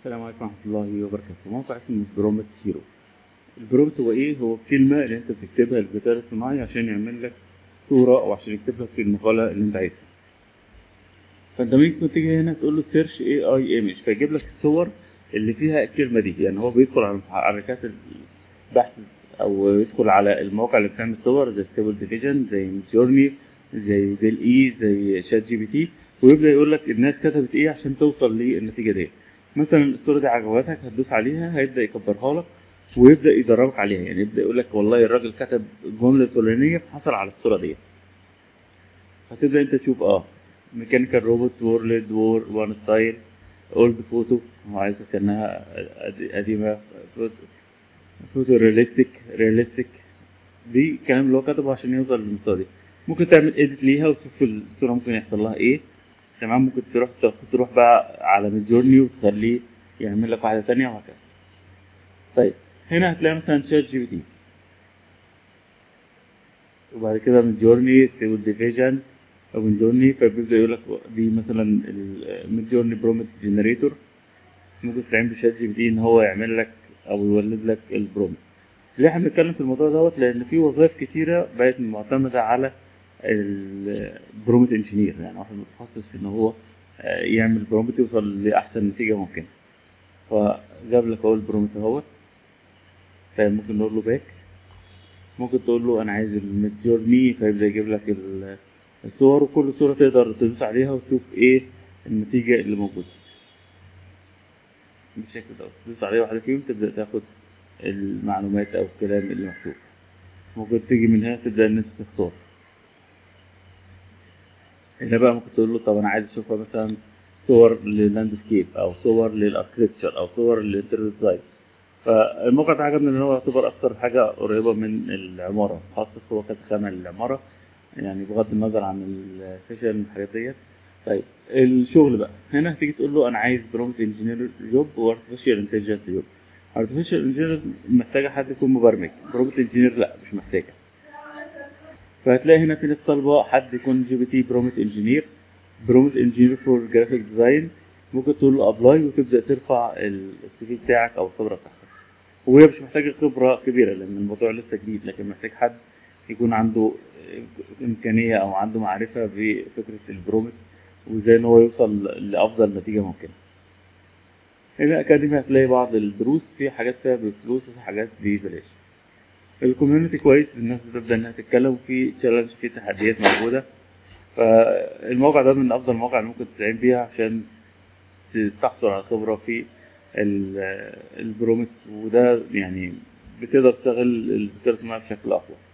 السلام عليكم ورحمة الله وبركاته موقع اسمه برومت هيرو البرومت هو ايه هو الكلمة اللي انت بتكتبها للذكاء الاصطناعي عشان يعمل لك صورة او عشان يكتب لك المقالة اللي انت عايزها فانت ممكن تيجي هنا تقول له سيرش اي اي ايمج فيجيب لك الصور اللي فيها الكلمة دي يعني هو بيدخل على محركات البحث او يدخل على المواقع اللي بتعمل صور زي ستيبل ديفيجن زي جورني زي ديل اي زي شات جي بي تي ويبدا يقول لك الناس كتبت ايه عشان توصل للنتيجه دي مثلا الصوره دي عجبتك هتدوس عليها هيبدا يكبرها لك ويبدا يدربك عليها يعني يبدا يقول لك والله الراجل كتب الجمله الفلانيه فحصل على الصوره ديت فتبدا انت تشوف اه ميكانيكال روبوت وورلد وور وان ستايل اولد فوتو هو عايزها كانها قديمه فوتو, فوتو رياليستيك رياليستيك دي الكلام اللي هو كتبه عشان يوصل للمستوى دي ممكن تعمل اديت ليها وتشوف الصوره ممكن يحصل لها ايه تمام ممكن تروح تروح بقى على ميدجورني وتخليه يعمل لك واحده تانية وهكذا طيب هنا هتلاقي مثلا شات جي بي تي وبعد كده ميدجورني ستيبل ديفيجن او ميدجورني فبيبدا يقول لك دي مثلا الميدجورني برومت جنريتور ممكن تستعين بشات جي بي تي ان هو يعمل لك او يولد لك البرومت ليه احنا بنتكلم في الموضوع دوت لان في وظائف كتيره بقت معتمده على البرومت انجينير يعني واحد متخصص في ان هو يعمل برومت يوصل لاحسن نتيجه ممكنه فجاب لك اهو البرومت اهوت طيب ممكن نقول له باك ممكن تقول له انا عايز الميد جورني فيبدا يجيب لك الصور وكل صوره تقدر تدوس عليها وتشوف ايه النتيجه اللي موجوده بالشكل دوت تدوس عليه واحده فيهم تبدا تاخد المعلومات او الكلام اللي مكتوب ممكن تيجي من هنا تبدا ان انت تختار هنا بقى ممكن تقول له طب انا عايز اشوفها مثلا صور لللاندسكيب او صور للاركتكتشر او صور للانتريور ديزاين فالموقع ده عجبني ان هو يعتبر اكتر حاجه قريبه من العماره خاصة هو كذا خامه للعماره يعني بغض النظر عن الفيشن والحاجات ديت طيب الشغل بقى هنا هتيجي تقول له انا عايز برومت انجينير جوب وارتفيشال انتليجنت جوب ارتفيشال انجينير محتاجه حد يكون مبرمج برومت انجينير لا مش محتاجه فهتلاقي هنا في ناس طالبه حد يكون جي بي تي برومت انجينير برومت انجينير فور جرافيك ديزاين ممكن تقول له ابلاي وتبدا ترفع السي في بتاعك او الخبره بتاعتك وهي مش محتاجه خبره كبيره لان الموضوع لسه جديد لكن محتاج حد يكون عنده امكانيه او عنده معرفه بفكره البرومت وازاي ان هو يوصل لافضل نتيجه ممكنه هنا اكاديمي هتلاقي بعض الدروس في حاجات فيها بفلوس وفي حاجات ببلاش الكوميونتي كويس الناس بتبدا انها تتكلم في تشالنج في تحديات موجوده فالموقع ده من افضل المواقع اللي ممكن تستعين بيها عشان تحصل على خبره في البرومت وده يعني بتقدر تستغل الذكاء الاصطناعي بشكل اقوى